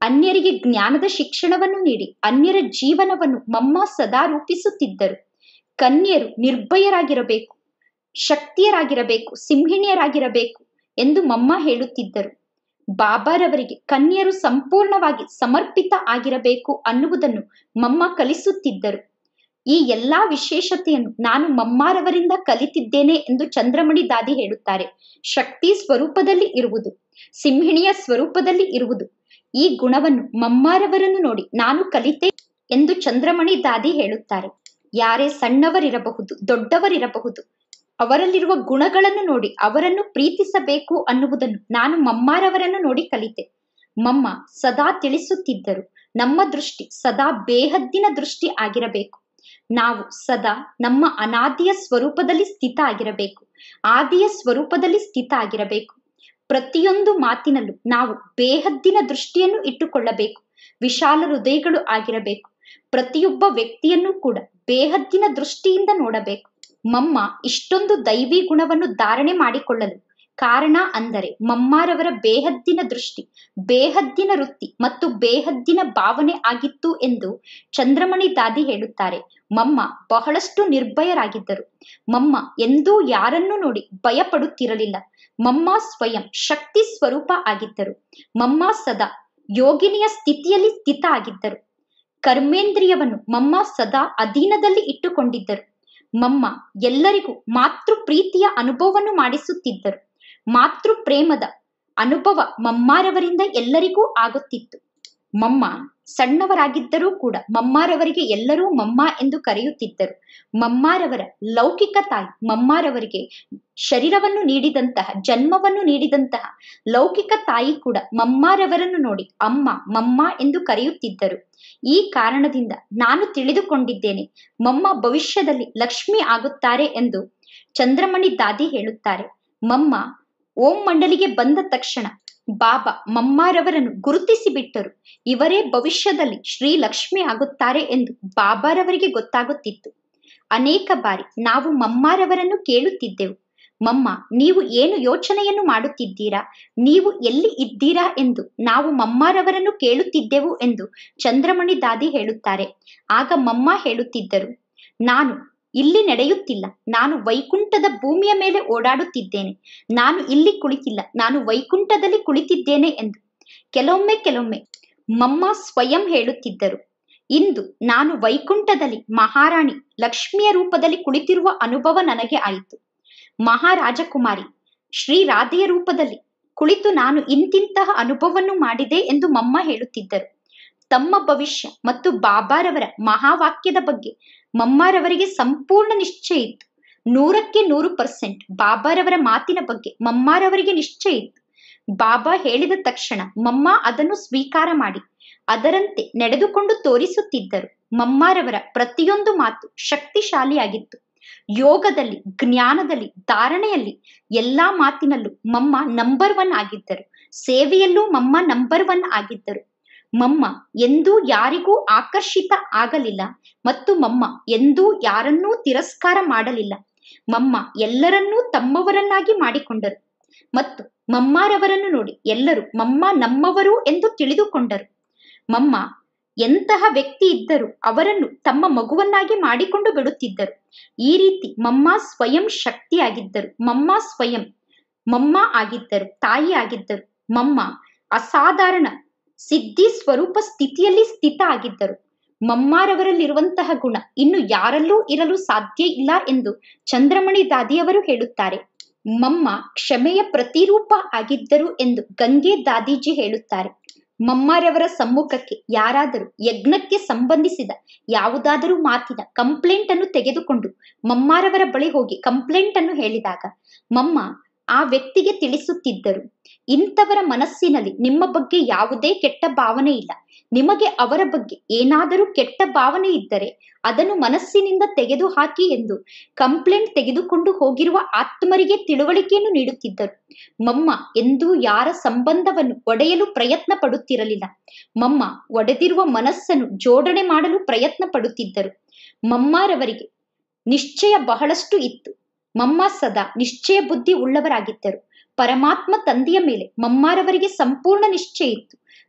[SPEAKER 1] ಅನ್ಯರಿಗೆ ಜ್ಞಾನದ ಶಿಕ್ಷಣವನ್ನು ನೀಡಿ ಅನ್ಯರ ಜೀವನವನ್ನು ಮಮ್ಮ ಸದಾ ರೂಪಿಸುತ್ತಿದ್ದರು ಕನ್ಯರು ನಿರ್ಭಯರಾಗಿರಬೇಕು ಶಕ್ತಿಯರಾಗಿರಬೇಕು ಸಿಂಹಿಣಿಯರಾಗಿರಬೇಕು ಎಂದು ಮಮ್ಮ ಹೇಳುತ್ತಿದ್ದರು ಬಾಬಾರವರಿಗೆ ಕನ್ಯರು ಸಂಪೂರ್ಣವಾಗಿ ಸಮರ್ಪಿತ ಆಗಿರಬೇಕು ಅನ್ನುವುದನ್ನು ಮಮ್ಮ ಕಲಿಸುತ್ತಿದ್ದರು ಈ ಎಲ್ಲಾ ವಿಶೇಷತೆಯನ್ನು ನಾನು ಮಮ್ಮಾರವರಿಂದ ಕಲಿತಿದ್ದೇನೆ ಎಂದು ಚಂದ್ರಮಣಿ ದಾದಿ ಹೇಳುತ್ತಾರೆ ಶಕ್ತಿ ಸ್ವರೂಪದಲ್ಲಿ ಇರುವುದು ಸಿಂಹಿಣಿಯ ಸ್ವರೂಪದಲ್ಲಿ ಇರುವುದು ಈ ಗುಣವನ್ನು ಮಮ್ಮಾರವರನ್ನು ನೋಡಿ ನಾನು ಕಲಿತೆ ಎಂದು ಚಂದ್ರಮಣಿ ದಾದಿ ಹೇಳುತ್ತಾರೆ ಯಾರೇ ಸಣ್ಣವರಿರಬಹುದು ದೊಡ್ಡವರಿರಬಹುದು ಅವರಲ್ಲಿರುವ ಗುಣಗಳನ್ನು ನೋಡಿ ಅವರನ್ನು ಪ್ರೀತಿಸಬೇಕು ಅನ್ನುವುದನ್ನು ನಾನು ಮಮ್ಮಾರವರನ್ನು ನೋಡಿ ಕಲಿತೆ ಮಮ್ಮ ಸದಾ ತಿಳಿಸುತ್ತಿದ್ದರು ನಮ್ಮ ದೃಷ್ಟಿ ಸದಾ ಬೇಹದ್ದಿನ ದೃಷ್ಟಿ ಆಗಿರಬೇಕು ನಾವು ಸದಾ ನಮ್ಮ ಅನಾದಿಯ ಸ್ವರೂಪದಲ್ಲಿ ಸ್ಥಿತ ಆಗಿರಬೇಕು ಆದಿಯ ಸ್ವರೂಪದಲ್ಲಿ ಸ್ಥಿತ ಆಗಿರಬೇಕು ಪ್ರತಿಯೊಂದು ಮಾತಿನಲ್ಲೂ ನಾವು ಬೇಹದ್ದಿನ ದೃಷ್ಟಿಯನ್ನು ಇಟ್ಟುಕೊಳ್ಳಬೇಕು ವಿಶಾಲ ಹೃದಯಗಳು ಆಗಿರಬೇಕು ಪ್ರತಿಯೊಬ್ಬ ವ್ಯಕ್ತಿಯನ್ನು ಕೂಡ ಬೇಹದ್ದಿನ ದೃಷ್ಟಿಯಿಂದ ನೋಡಬೇಕು ಮಮ್ಮ ಇಷ್ಟೊಂದು ದೈವಿ ಗುಣವನ್ನು ಧಾರಣೆ ಮಾಡಿಕೊಳ್ಳಲು ಕಾರಣ ಅಂದರೆ ಮಮ್ಮಾರವರ ಬೇಹದ್ದಿನ ದೃಷ್ಟಿ ಬೇಹದ್ದಿನ ವೃತ್ತಿ ಮತ್ತು ಬೇಹದ್ದಿನ ಭಾವನೆ ಆಗಿತ್ತು ಎಂದು ಚಂದ್ರಮಣಿ ದಾದಿ ಹೇಳುತ್ತಾರೆ ಮಮ್ಮ ಬಹಳಷ್ಟು ನಿರ್ಭಯರಾಗಿದ್ದರು ಮಮ್ಮ ಎಂದೂ ಯಾರನ್ನೂ ನೋಡಿ ಭಯಪಡುತ್ತಿರಲಿಲ್ಲ ಮಮ್ಮ ಸ್ವಯಂ ಶಕ್ತಿ ಸ್ವರೂಪ ಆಗಿದ್ದರು ಮಮ್ಮ ಸದಾ ಯೋಗಿನಿಯ ಸ್ಥಿತಿಯಲ್ಲಿ ಸ್ಥಿತ ಆಗಿದ್ದರು ಕರ್ಮೇಂದ್ರಿಯವನ್ನು ಮಮ್ಮ ಸದಾ ಅಧೀನದಲ್ಲಿ ಇಟ್ಟುಕೊಂಡಿದ್ದರು ಮಮ್ಮ ಎಲ್ಲರಿಗೂ ಮಾತೃ ಪ್ರೀತಿಯ ಅನುಭವವನ್ನು ಮಾಡಿಸುತ್ತಿದ್ದರು ಮಾತೃ ಪ್ರೇಮದ ಅನುಭವ ಮಮ್ಮಾರವರಿಂದ ಎಲ್ಲರಿಗೂ ಆಗುತ್ತಿತ್ತು ಮಮ್ಮ ಸಣ್ಣವರಾಗಿದ್ದರೂ ಕೂಡ ಮಮ್ಮಾರವರಿಗೆ ಎಲ್ಲರೂ ಮಮ್ಮ ಎಂದು ಕರೆಯುತ್ತಿದ್ದರು ಮಮ್ಮಾರವರ ಲೌಕಿಕ ತಾಯಿ ಮಮ್ಮಾರವರಿಗೆ ಶರೀರವನ್ನು ನೀಡಿದಂತಹ ಜನ್ಮವನ್ನು ನೀಡಿದಂತಹ ಲೌಕಿಕ ತಾಯಿ ಕೂಡ ಮಮ್ಮಾರವರನ್ನು ನೋಡಿ ಅಮ್ಮ ಮಮ್ಮ ಎಂದು ಕರೆಯುತ್ತಿದ್ದರು ಈ ಕಾರಣದಿಂದ ನಾನು ತಿಳಿದುಕೊಂಡಿದ್ದೇನೆ ಮಮ್ಮ ಭವಿಷ್ಯದಲ್ಲಿ ಲಕ್ಷ್ಮಿ ಆಗುತ್ತಾರೆ ಎಂದು ಚಂದ್ರಮಣಿ ದಾದಿ ಹೇಳುತ್ತಾರೆ ಮಮ್ಮ ಓಂ ಮಂಡಲಿಗೆ ಬಂದ ತಕ್ಷಣ ಬಾಬಾ ಮಮ್ಮಾರವರನ್ನು ಗುರುತಿಸಿ ಬಿಟ್ಟರು ಇವರೇ ಭವಿಷ್ಯದಲ್ಲಿ ಶ್ರೀ ಲಕ್ಷ್ಮಿ ಆಗುತ್ತಾರೆ ಎಂದು ಬಾಬಾರವರಿಗೆ ಗೊತ್ತಾಗುತ್ತಿತ್ತು ಅನೇಕ ಬಾರಿ ನಾವು ಮಮ್ಮಾರವರನ್ನು ಕೇಳುತ್ತಿದ್ದೆವು ಮಮ್ಮ ನೀವು ಏನು ಯೋಚನೆಯನ್ನು ಮಾಡುತ್ತಿದ್ದೀರಾ ನೀವು ಎಲ್ಲಿ ಇದ್ದೀರಾ ಎಂದು ನಾವು ಮಮ್ಮಾರವರನ್ನು ಕೇಳುತ್ತಿದ್ದೆವು ಎಂದು ಚಂದ್ರಮಣಿ ದಾದಿ ಹೇಳುತ್ತಾರೆ ಆಗ ಮಮ್ಮ ಹೇಳುತ್ತಿದ್ದರು ನಾನು ಇಲ್ಲಿ ನಡೆಯುತ್ತಿಲ್ಲ ನಾನು ವೈಕುಂಠದ ಭೂಮಿಯ ಮೇಲೆ ಓಡಾಡುತ್ತಿದ್ದೇನೆ ನಾನು ಇಲ್ಲಿ ಕುಳಿತಿಲ್ಲ ನಾನು ವೈಕುಂಠದಲ್ಲಿ ಕುಳಿತಿದ್ದೇನೆ ಎಂದು ಕೆಲವೊಮ್ಮೆ ಕೆಲವೊಮ್ಮೆ ಮಮ್ಮ ಸ್ವಯಂ ಹೇಳುತ್ತಿದ್ದರು ಇಂದು ನಾನು ವೈಕುಂಠದಲ್ಲಿ ಮಹಾರಾಣಿ ಲಕ್ಷ್ಮಿಯ ರೂಪದಲ್ಲಿ ಕುಳಿತಿರುವ ಅನುಭವ ನನಗೆ ಆಯಿತು ಮಹಾರಾಜಕುಮಾರಿ ಶ್ರೀ ರಾಧೆಯ ರೂಪದಲ್ಲಿ ಕುಳಿತು ನಾನು ಇಂತಿಂತಹ ಅನುಭವವನ್ನು ಮಾಡಿದೆ ಎಂದು ಮಮ್ಮ ಹೇಳುತ್ತಿದ್ದರು ತಮ್ಮ ಭವಿಷ್ಯ ಮತ್ತು ಬಾಬಾರವರ ಮಹಾವಾಕ್ಯದ ಬಗ್ಗೆ ಮಮ್ಮಾರವರಿಗೆ ಸಂಪೂರ್ಣ ನಿಶ್ಚಯ ಇತ್ತು ನೂರಕ್ಕೆ ನೂರು ಪರ್ಸೆಂಟ್ ಬಾಬಾರವರ ಮಾತಿನ ಬಗ್ಗೆ ಮಮ್ಮಾರವರಿಗೆ ನಿಶ್ಚಯ ಇತ್ತು ಬಾಬಾ ಹೇಳಿದ ತಕ್ಷಣ ಮಮ್ಮ ಅದನ್ನು ಸ್ವೀಕಾರ ಮಾಡಿ ಅದರಂತೆ ನಡೆದುಕೊಂಡು ತೋರಿಸುತ್ತಿದ್ದರು ಮಮ್ಮಾರವರ ಪ್ರತಿಯೊಂದು ಮಾತು ಶಕ್ತಿಶಾಲಿಯಾಗಿತ್ತು ಯೋಗದಲ್ಲಿ ಜ್ಞಾನದಲ್ಲಿ ಧಾರಣೆಯಲ್ಲಿ ಎಲ್ಲಾ ಮಾತಿನಲ್ಲೂ ಮಮ್ಮ ನಂಬರ್ ಒನ್ ಆಗಿದ್ದರು ಸೇವೆಯಲ್ಲೂ ಮಮ್ಮ ನಂಬರ್ ಒನ್ ಆಗಿದ್ದರು ಮಮ್ಮ ಎಂದೂ ಯಾರಿಗೂ ಆಕರ್ಷಿತ ಆಗಲಿಲ್ಲ ಮತ್ತು ಮಮ್ಮ ಎಂದೂ ಯಾರನ್ನೂ ತಿರಸ್ಕಾರ ಮಾಡಲಿಲ್ಲ ಮಮ್ಮ ಎಲ್ಲರನ್ನೂ ತಮ್ಮವರನ್ನಾಗಿ ಮಾಡಿಕೊಂಡರು ಮತ್ತು ಮಮ್ಮಾರವರನ್ನು ನೋಡಿ ಎಲ್ಲರೂ ಮಮ್ಮ ನಮ್ಮವರು ಎಂದು ತಿಳಿದುಕೊಂಡರು ಮಮ್ಮ ಎಂತಹ ವ್ಯಕ್ತಿ ಇದ್ದರೂ ಅವರನ್ನು ತಮ್ಮ ಮಗುವನ್ನಾಗಿ ಮಾಡಿಕೊಂಡು ಬಿಡುತ್ತಿದ್ದರು ಈ ರೀತಿ ಮಮ್ಮ ಸ್ವಯಂ ಶಕ್ತಿಯಾಗಿದ್ದರು ಮಮ್ಮ ಸ್ವಯಂ ಮಮ್ಮ ಆಗಿದ್ದರು ತಾಯಿ ಆಗಿದ್ದರು ಮಮ್ಮ ಅಸಾಧಾರಣ ಸಿದ್ಧಿ ಸ್ವರೂಪ ಸ್ಥಿತಿಯಲ್ಲಿ ಸ್ಥಿತ ಆಗಿದ್ದರು ಮಮ್ಮಾರವರಲ್ಲಿರುವಂತಹ ಗುಣ ಇನ್ನು ಯಾರಲ್ಲೂ ಇರಲು ಸಾಧ್ಯ ಇಲ್ಲ ಎಂದು ಚಂದ್ರಮಣಿ ದಾದಿಯವರು ಹೇಳುತ್ತಾರೆ ಮಮ್ಮ ಕ್ಷಮೆಯ ಪ್ರತಿರೂಪ ಆಗಿದ್ದರು ಎಂದು ಗಂಗೆ ದಾದೀಜಿ ಹೇಳುತ್ತಾರೆ ಮಮ್ಮಾರವರ ಸಮ್ಮುಖಕ್ಕೆ ಯಾರಾದರೂ ಯಜ್ಞಕ್ಕೆ ಸಂಬಂಧಿಸಿದ ಯಾವುದಾದರೂ ಮಾತಿನ ಕಂಪ್ಲೇಂಟ್ ಅನ್ನು ತೆಗೆದುಕೊಂಡು ಮಮ್ಮಾರವರ ಬಳಿ ಹೋಗಿ ಕಂಪ್ಲೇಂಟ್ ಅನ್ನು ಹೇಳಿದಾಗ ಮಮ್ಮ ಆ ವ್ಯಕ್ತಿಗೆ ತಿಳಿಸುತ್ತಿದ್ದರು ಇಂಥವರ ಮನಸ್ಸಿನಲ್ಲಿ ನಿಮ್ಮ ಬಗ್ಗೆ ಯಾವುದೇ ಕೆಟ್ಟ ಭಾವನೆ ಇಲ್ಲ ನಿಮಗೆ ಅವರ ಬಗ್ಗೆ ಏನಾದರೂ ಕೆಟ್ಟ ಭಾವನೆ ಇದ್ದರೆ ಅದನ್ನು ಮನಸ್ಸಿನಿಂದ ತೆಗೆದು ಹಾಕಿ ಎಂದು ಕಂಪ್ಲೇಂಟ್ ತೆಗೆದುಕೊಂಡು ಹೋಗಿರುವ ಆತ್ಮರಿಗೆ ತಿಳುವಳಿಕೆಯನ್ನು ನೀಡುತ್ತಿದ್ದರು ಮಮ್ಮ ಎಂದೂ ಯಾರ ಸಂಬಂಧವನ್ನು ಒಡೆಯಲು ಪ್ರಯತ್ನ ಪಡುತ್ತಿರಲಿಲ್ಲ ಮಮ್ಮ ಒಡೆದಿರುವ ಮನಸ್ಸನ್ನು ಜೋಡಣೆ ಮಾಡಲು ಪ್ರಯತ್ನ ಪಡುತ್ತಿದ್ದರು ಮಮ್ಮಾರವರಿಗೆ ನಿಶ್ಚಯ ಬಹಳಷ್ಟು ಇತ್ತು ಮಮ್ಮ ಸದಾ ನಿಶ್ಚಯ ಬುದ್ಧಿ ಉಳ್ಳವರಾಗಿದ್ದರು ಪರಮಾತ್ಮ ತಂದೆಯ ಮೇಲೆ ಮಮ್ಮಾರವರಿಗೆ ಸಂಪೂರ್ಣ ನಿಶ್ಚಯ ಇತ್ತು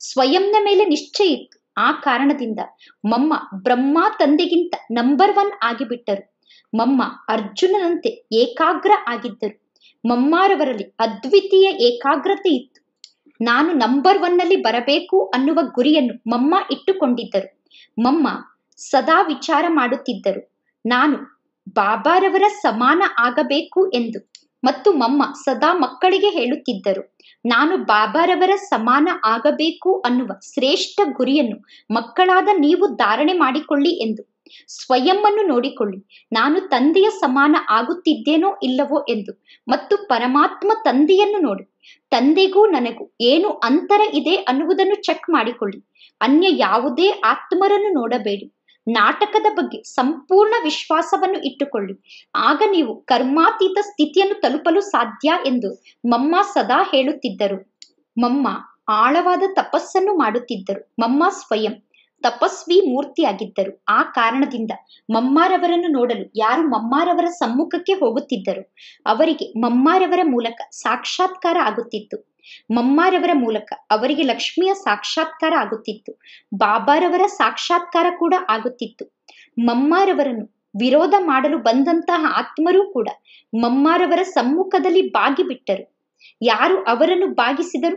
[SPEAKER 1] ಸ್ವಯಂನ ಮೇಲೆ ನಿಶ್ಚಯ ಇತ್ತು ಆ ಕಾರಣದಿಂದ ಮಮ್ಮ ಬ್ರಹ್ಮ ತಂದೆಗಿಂತ ನಂಬರ್ ಒನ್ ಆಗಿಬಿಟ್ಟರು ಮಮ್ಮ ಅರ್ಜುನನಂತೆ ಏಕಾಗ್ರ ಆಗಿದ್ದರು ಮಮ್ಮಾರವರಲ್ಲಿ ಅದ್ವಿತೀಯ ಏಕಾಗ್ರತೆ ಇತ್ತು ನಾನು ನಂಬರ್ ಒನ್ನಲ್ಲಿ ಬರಬೇಕು ಅನ್ನುವ ಗುರಿಯನ್ನು ಮಮ್ಮ ಇಟ್ಟುಕೊಂಡಿದ್ದರು ಮಮ್ಮ ಸದಾ ವಿಚಾರ ಮಾಡುತ್ತಿದ್ದರು ನಾನು ಬಾಬಾರವರ ಸಮಾನ ಆಗಬೇಕು ಎಂದು ಮತ್ತು ಮಮ್ಮ ಸದಾ ಮಕ್ಕಳಿಗೆ ಹೇಳುತ್ತಿದ್ದರು ನಾನು ಬಾಬಾರವರ ಸಮಾನ ಆಗಬೇಕು ಅನ್ನುವ ಶ್ರೇಷ್ಠ ಗುರಿಯನ್ನು ಮಕ್ಕಳಾದ ನೀವು ಧಾರಣೆ ಮಾಡಿಕೊಳ್ಳಿ ಎಂದು ಸ್ವಯಂವನ್ನು ನೋಡಿಕೊಳ್ಳಿ ನಾನು ತಂದೆಯ ಸಮಾನ ಆಗುತ್ತಿದ್ದೇನೋ ಇಲ್ಲವೋ ಎಂದು ಮತ್ತು ಪರಮಾತ್ಮ ತಂದೆಯನ್ನು ನೋಡಿ ತಂದೆಗೂ ನನಗೂ ಏನು ಅಂತರ ಇದೆ ಅನ್ನುವುದನ್ನು ಚೆಕ್ ಮಾಡಿಕೊಳ್ಳಿ ಅನ್ಯ ಯಾವುದೇ ಆತ್ಮರನ್ನು ನೋಡಬೇಡಿ ನಾಟಕದ ಬಗ್ಗೆ ಸಂಪೂರ್ಣ ವಿಶ್ವಾಸವನ್ನು ಇಟ್ಟುಕೊಳ್ಳಿ ಆಗ ನೀವು ಕರ್ಮಾತೀತ ಸ್ಥಿತಿಯನ್ನು ತಲುಪಲು ಸಾಧ್ಯ ಎಂದು ಮಮ್ಮ ಸದಾ ಹೇಳುತ್ತಿದ್ದರು ಮಮ್ಮ ಆಳವಾದ ತಪಸ್ಸನ್ನು ಮಾಡುತ್ತಿದ್ದರು ಮಮ್ಮ ಸ್ವಯಂ ತಪಸ್ವಿ ಮೂರ್ತಿಯಾಗಿದ್ದರು ಆ ಕಾರಣದಿಂದ ಮಮ್ಮಾರವರನ್ನು ನೋಡಲು ಯಾರು ಮಮ್ಮಾರವರ ಸಮ್ಮುಖಕ್ಕೆ ಹೋಗುತ್ತಿದ್ದರು ಅವರಿಗೆ ಮಮ್ಮಾರವರ ಮೂಲಕ ಸಾಕ್ಷಾತ್ಕಾರ ಆಗುತ್ತಿತ್ತು ಮಮ್ಮಾರವರ ಮೂಲಕ ಅವರಿಗೆ ಲಕ್ಷ್ಮಿಯ ಸಾಕ್ಷಾತ್ಕಾರ ಆಗುತ್ತಿತ್ತು ಬಾಬಾರವರ ಸಾಕ್ಷಾತ್ಕಾರ ಕೂಡ ಆಗುತ್ತಿತ್ತು ಮಮ್ಮಾರವರನ್ನು ವಿರೋಧ ಮಾಡಲು ಬಂದಂತಹ ಆತ್ಮರೂ ಕೂಡ ಮಮ್ಮಾರವರ ಸಮ್ಮುಖದಲ್ಲಿ ಬಾಗಿಬಿಟ್ಟರು ಯಾರು ಅವರನ್ನು ಬಾಗಿಸಿದರು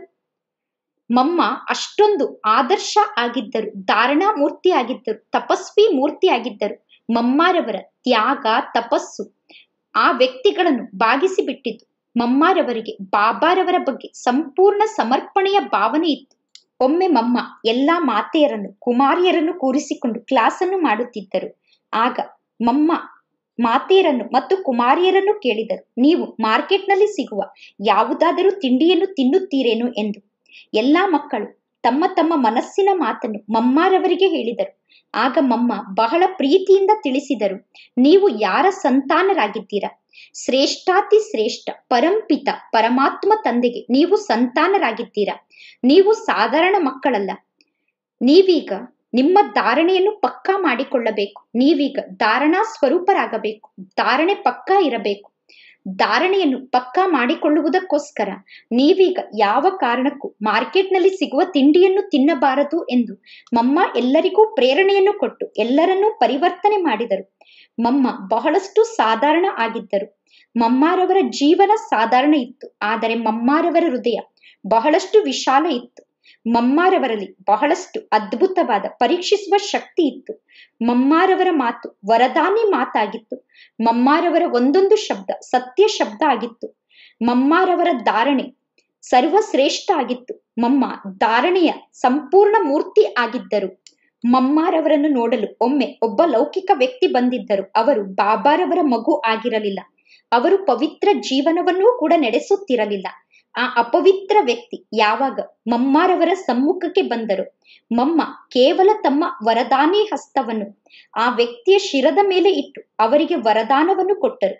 [SPEAKER 1] ಮಮ್ಮ ಅಷ್ಟೊಂದು ಆದರ್ಶ ಆಗಿದ್ದರು ಧಾರಣಾ ಮೂರ್ತಿ ಆಗಿದ್ದರು ತಪಸ್ವಿ ಮೂರ್ತಿ ಆಗಿದ್ದರು ಮಮ್ಮಾರವರ ತ್ಯಾಗ ತಪಸ್ಸು ಆ ವ್ಯಕ್ತಿಗಳನ್ನು ಬಾಗಿಸಿ ಬಿಟ್ಟಿತು ಮಮ್ಮಾರವರಿಗೆ ಬಾಬಾರವರ ಬಗ್ಗೆ ಸಂಪೂರ್ಣ ಸಮರ್ಪಣೆಯ ಭಾವನೆ ಇತ್ತು ಒಮ್ಮೆ ಮಮ್ಮ ಎಲ್ಲಾ ಮಾತೆಯರನ್ನು ಕುಮಾರಿಯರನ್ನು ಕೂರಿಸಿಕೊಂಡು ಕ್ಲಾಸನ್ನು ಮಾಡುತ್ತಿದ್ದರು ಆಗ ಮಮ್ಮ ಮಾತೆಯರನ್ನು ಮತ್ತು ಕುಮಾರಿಯರನ್ನು ಕೇಳಿದರು ನೀವು ಮಾರ್ಕೆಟ್ನಲ್ಲಿ ಸಿಗುವ ಯಾವುದಾದರೂ ತಿಂಡಿಯನ್ನು ತಿನ್ನುತ್ತೀರೇನು ಎಂದು ಎಲ್ಲಾ ಮಕ್ಕಳು ತಮ್ಮ ತಮ್ಮ ಮನಸ್ಸಿನ ಮಾತನ್ನು ಮಮ್ಮಾರವರಿಗೆ ಹೇಳಿದರು ಆಗ ಮಮ್ಮ ಬಹಳ ಪ್ರೀತಿಯಿಂದ ತಿಳಿಸಿದರು ನೀವು ಯಾರ ಸಂತಾನರಾಗಿದ್ದೀರಾ ಶ್ರೇಷ್ಠಾತಿ ಶ್ರೇಷ್ಠ ಪರಂಪಿತ ಪರಮಾತ್ಮ ತಂದೆಗೆ ನೀವು ಸಂತಾನರಾಗಿದ್ದೀರಾ ನೀವು ಸಾಧಾರಣ ಮಕ್ಕಳಲ್ಲ ನೀವೀಗ ನಿಮ್ಮ ಧಾರಣೆಯನ್ನು ಪಕ್ಕಾ ಮಾಡಿಕೊಳ್ಳಬೇಕು ನೀವೀಗ ಧಾರಣಾ ಸ್ವರೂಪರಾಗಬೇಕು ಧಾರಣೆ ಪಕ್ಕಾ ಇರಬೇಕು ಧಾರಣೆಯನ್ನು ಪಕ್ಕಾ ಮಾಡಿಕೊಳ್ಳುವುದಕ್ಕೋಸ್ಕರ ನೀವೀಗ ಯಾವ ಕಾರಣಕ್ಕೂ ಮಾರ್ಕೆಟ್ನಲ್ಲಿ ಸಿಗುವ ತಿಂಡಿಯನ್ನು ತಿನ್ನಬಾರದು ಎಂದು ಮಮ್ಮ ಎಲ್ಲರಿಗೂ ಪ್ರೇರಣೆಯನ್ನು ಕೊಟ್ಟು ಎಲ್ಲರನ್ನೂ ಪರಿವರ್ತನೆ ಮಾಡಿದರು ಮಮ್ಮ ಬಹಳಷ್ಟು ಸಾಧಾರಣ ಆಗಿದ್ದರು ಮಮ್ಮಾರವರ ಜೀವನ ಸಾಧಾರಣ ಇತ್ತು ಆದರೆ ಮಮ್ಮಾರವರ ಹೃದಯ ಬಹಳಷ್ಟು ವಿಶಾಲ ಇತ್ತು ಮಮ್ಮಾರವರಲ್ಲಿ ಬಹಳಷ್ಟು ಅದ್ಭುತವಾದ ಪರೀಕ್ಷಿಸುವ ಶಕ್ತಿ ಇತ್ತು ಮಮ್ಮಾರವರ ಮಾತು ವರದಾನಿ ಮಾತಾಗಿತ್ತು ಮಮ್ಮಾರವರ ಒಂದೊಂದು ಶಬ್ದ ಸತ್ಯ ಶಬ್ದ ಆಗಿತ್ತು ಮಮ್ಮಾರವರ ಧಾರಣೆ ಸರ್ವಶ್ರೇಷ್ಠ ಆಗಿತ್ತು ಮಮ್ಮ ಧಾರಣೆಯ ಸಂಪೂರ್ಣ ಮೂರ್ತಿ ಆಗಿದ್ದರು ಮಮ್ಮಾರವರನ್ನು ನೋಡಲು ಒಮ್ಮೆ ಒಬ್ಬ ಲೌಕಿಕ ವ್ಯಕ್ತಿ ಬಂದಿದ್ದರು ಅವರು ಬಾಬಾರವರ ಮಗು ಆಗಿರಲಿಲ್ಲ ಅವರು ಪವಿತ್ರ ಜೀವನವನ್ನೂ ಕೂಡ ನಡೆಸುತ್ತಿರಲಿಲ್ಲ ಆ ಅಪವಿತ್ರ ವ್ಯಕ್ತಿ ಯಾವಾಗ ಮಮ್ಮಾರವರ ಸಮ್ಮುಖಕ್ಕೆ ಬಂದರು ಮಮ್ಮ ಕೇವಲ ತಮ್ಮ ವರದಾನಿ ಹಸ್ತವನ್ನು ಆ ವ್ಯಕ್ತಿಯ ಶಿರದ ಮೇಲೆ ಇಟ್ಟು ಅವರಿಗೆ ವರದಾನವನ್ನು ಕೊಟ್ಟರು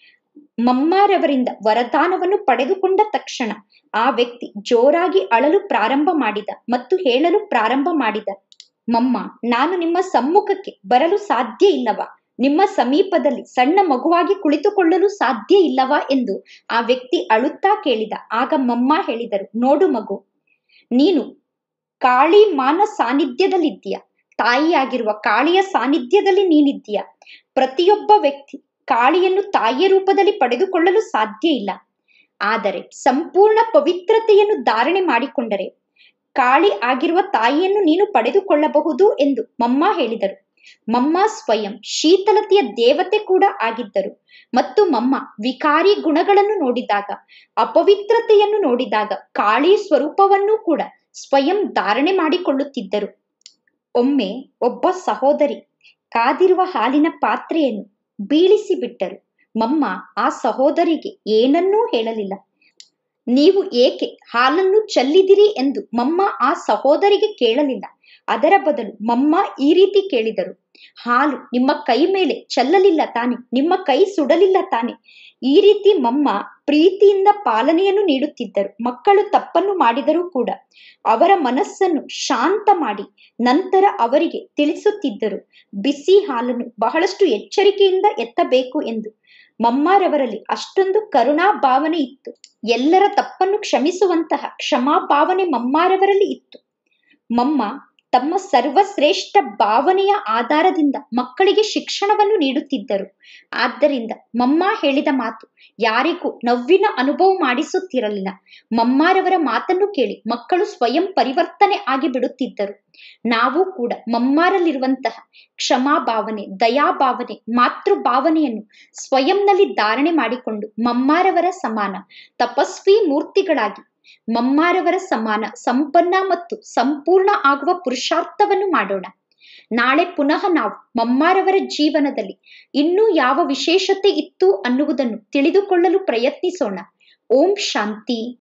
[SPEAKER 1] ಮಮ್ಮಾರವರಿಂದ ವರದಾನವನ್ನು ಪಡೆದುಕೊಂಡ ತಕ್ಷಣ ಆ ವ್ಯಕ್ತಿ ಜೋರಾಗಿ ಅಳಲು ಪ್ರಾರಂಭ ಮಾಡಿದ ಮತ್ತು ಹೇಳಲು ಪ್ರಾರಂಭ ಮಾಡಿದ ಮಮ್ಮ ನಾನು ನಿಮ್ಮ ಸಮ್ಮುಖಕ್ಕೆ ಬರಲು ಸಾಧ್ಯ ಇಲ್ಲವಾ ನಿಮ್ಮ ಸಮೀಪದಲ್ಲಿ ಸಣ್ಣ ಮಗುವಾಗಿ ಕುಳಿತುಕೊಳ್ಳಲು ಸಾಧ್ಯ ಇಲ್ಲವಾ ಎಂದು ಆ ವ್ಯಕ್ತಿ ಅಳುತ್ತಾ ಕೇಳಿದ ಆಗ ಮಮ್ಮ ಹೇಳಿದರು ನೋಡು ಮಗು ನೀನು ಕಾಳಿ ಮಾನ ಸಾನ್ನಿಧ್ಯದಲ್ಲಿದ್ದೀಯ ತಾಯಿಯಾಗಿರುವ ಕಾಳಿಯ ಸಾನ್ನಿಧ್ಯದಲ್ಲಿ ನೀನಿದ್ದೀಯ ಪ್ರತಿಯೊಬ್ಬ ವ್ಯಕ್ತಿ ಕಾಳಿಯನ್ನು ತಾಯಿಯ ರೂಪದಲ್ಲಿ ಪಡೆದುಕೊಳ್ಳಲು ಸಾಧ್ಯ ಇಲ್ಲ ಆದರೆ ಸಂಪೂರ್ಣ ಪವಿತ್ರತೆಯನ್ನು ಧಾರಣೆ ಮಾಡಿಕೊಂಡರೆ ಕಾಳಿ ಆಗಿರುವ ತಾಯಿಯನ್ನು ನೀನು ಪಡೆದುಕೊಳ್ಳಬಹುದು ಎಂದು ಮಮ್ಮ ಹೇಳಿದರು ಮಮ್ಮ ಸ್ವಯಂ ಶೀತಲತೆಯ ದೇವತೆ ಕೂಡ ಆಗಿದ್ದರು ಮತ್ತು ಮಮ್ಮ ವಿಕಾರಿ ಗುಣಗಳನ್ನು ನೋಡಿದಾಗ ಅಪವಿತ್ರತೆಯನ್ನು ನೋಡಿದಾಗ ಕಾಳಿ ಸ್ವರೂಪವನ್ನೂ ಕೂಡ ಸ್ವಯಂ ಧಾರಣೆ ಮಾಡಿಕೊಳ್ಳುತ್ತಿದ್ದರು ಒಮ್ಮೆ ಒಬ್ಬ ಸಹೋದರಿ ಕಾದಿರುವ ಹಾಲಿನ ಪಾತ್ರೆಯನ್ನು ಬೀಳಿಸಿ ಬಿಟ್ಟರು ಮಮ್ಮ ಆ ಸಹೋದರಿಗೆ ಏನನ್ನೂ ಹೇಳಲಿಲ್ಲ ನೀವು ಏಕೆ ಹಾಲನ್ನು ಚೆಲ್ಲಿದಿರಿ ಎಂದು ಮಮ್ಮ ಆ ಸಹೋದರಿಗೆ ಕೇಳಲಿಲ್ಲ ಅದರ ಬದಲು ಮಮ್ಮ ಈ ರೀತಿ ಕೇಳಿದರು ಹಾಲು ನಿಮ್ಮ ಕೈ ಮೇಲೆ ಚೆಲ್ಲಲಿಲ್ಲ ತಾನೆ ನಿಮ್ಮ ಕೈ ಸುಡಲಿಲ್ಲ ತಾನೆ ಈ ರೀತಿ ಮಮ್ಮ ಪ್ರೀತಿಯಿಂದ ಪಾಲನೆಯನ್ನು ನೀಡುತ್ತಿದ್ದರು ಮಕ್ಕಳು ತಪ್ಪನ್ನು ಮಾಡಿದರೂ ಕೂಡ ಅವರ ಮನಸ್ಸನ್ನು ಶಾಂತ ಮಾಡಿ ನಂತರ ಅವರಿಗೆ ತಿಳಿಸುತ್ತಿದ್ದರು ಬಿಸಿ ಹಾಲನ್ನು ಬಹಳಷ್ಟು ಎಚ್ಚರಿಕೆಯಿಂದ ಎತ್ತಬೇಕು ಎಂದು ಮಮ್ಮಾರವರಲ್ಲಿ ಅಷ್ಟೊಂದು ಕರುಣಾ ಭಾವನೆ ಇತ್ತು ಎಲ್ಲರ ತಪ್ಪನ್ನು ಕ್ಷಮಿಸುವಂತಹ ಕ್ಷಮಾಭಾವನೆ ಮಮ್ಮಾರವರಲ್ಲಿ ಇತ್ತು ಮಮ್ಮ ತಮ್ಮ ಸರ್ವಶ್ರೇಷ್ಠ ಭಾವನೆಯ ಆಧಾರದಿಂದ ಮಕ್ಕಳಿಗೆ ಶಿಕ್ಷಣವನ್ನು ನೀಡುತ್ತಿದ್ದರು ಆದ್ದರಿಂದ ಮಮ್ಮ ಹೇಳಿದ ಮಾತು ಯಾರಿಗೂ ನೋವಿನ ಅನುಭವ ಮಾಡಿಸುತ್ತಿರಲಿಲ್ಲ ಮಮ್ಮಾರವರ ಮಾತನ್ನು ಕೇಳಿ ಮಕ್ಕಳು ಸ್ವಯಂ ಪರಿವರ್ತನೆ ಆಗಿ ಬಿಡುತ್ತಿದ್ದರು ನಾವು ಕೂಡ ಮಮ್ಮಾರಲ್ಲಿರುವಂತಹ ಕ್ಷಮಾ ಭಾವನೆ ದಯಾ ಭಾವನೆ ಮಾತೃ ಭಾವನೆಯನ್ನು ಸ್ವಯಂನಲ್ಲಿ ಧಾರಣೆ ಮಾಡಿಕೊಂಡು ಮಮ್ಮಾರವರ ಸಮಾನ ತಪಸ್ವಿ ಮೂರ್ತಿಗಳಾಗಿ ಮಮ್ಮಾರವರ ಸಮಾನ ಸಂಪನ್ನ ಮತ್ತು ಸಂಪೂರ್ಣ ಆಗುವ ಪುರುಷಾರ್ಥವನ್ನು ಮಾಡೋಣ ನಾಳೆ ಪುನಃ ನಾವು ಮಮ್ಮಾರವರ ಜೀವನದಲ್ಲಿ ಇನ್ನೂ ಯಾವ ವಿಶೇಷತೆ ಇತ್ತು ಅನ್ನುವುದನ್ನು ತಿಳಿದುಕೊಳ್ಳಲು ಪ್ರಯತ್ನಿಸೋಣ ಓಂ ಶಾಂತಿ